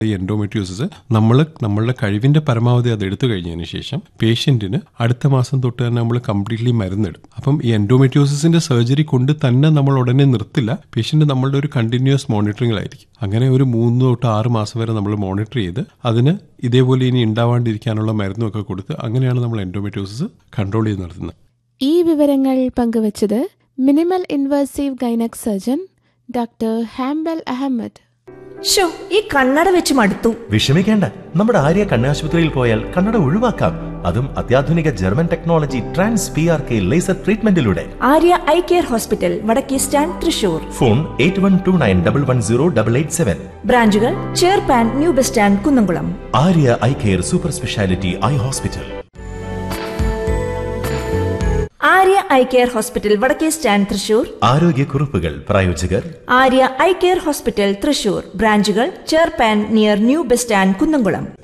ഈ എൻഡോമെട്രിയോസിസ് നമ്മൾ നമ്മളുടെ കഴിവിന്റെ പരമാവധി അത് എടുത്തു കഴിഞ്ഞതിന് ശേഷം പേഷ്യന്റിന് അടുത്ത മാസം തൊട്ട് തന്നെ നമ്മൾ കംപ്ലീറ്റ്ലി മരുന്നിടും അപ്പം ഈ എൻഡോമെട്രിയോസിന്റെ സർജറി കൊണ്ട് തന്നെ നമ്മൾ ഉടനെ നിർത്തില്ല പേഷ്യന്റ് നമ്മളുടെ ഒരു കണ്ടിന്യൂസ് മോണിറ്ററിംഗിലായിരിക്കും അങ്ങനെ ഒരു മൂന്ന് തൊട്ട് ആറ് മാസം വരെ നമ്മൾ മോണിറ്റർ ചെയ്ത് അതിന് ഇതേപോലെ ഇനി ഉണ്ടാവാണ്ടിരിക്കാനുള്ള മരുന്നൊക്കെ കൊടുത്ത് അങ്ങനെയാണ് നമ്മൾ എൻഡോമെട്രിയോസിസ് കൺട്രോൾ ചെയ്ത് നിർത്തുന്നത് ഈ വിവരങ്ങൾ പങ്കുവച്ചത് minimal invasive gynaec surgeon doctor Hambal Ahmed ഷോ ഈ കണ്ണട വെച്ച് മടുത്തു വിഷമിക്കേണ്ട നമ്മുടെ ആര്യ കണ്ണാശുപത്രിയിൽ പോയാൽ കണ്ണട ഒഴിവാക്കാം അതും അത്യാധുനിക German technology trans P R K laser ട്രീറ്റ്മെന്റിലൂടെ ആര്യ ഐ കെയർ ഹോസ്പിറ്റൽ വടക്കേ stand Thrissur phone eight one two nine double one zero double eight seven ബ്രാഞ്ചുകൾ ചേർപ്പാൻ new bus stand Kunnamkulam Arya eye care super speciality eye hospital Arya eye care hospital വടക്കേ stand Thrissur ആരോഗ്യക്കുറിപ്പുകൾ പ്രായോജകർ Arya eye care hospital Thrissur ബ്രാഞ്ചുകൾ ചേർപ്പാൻ near new bus stand Kunnamkulam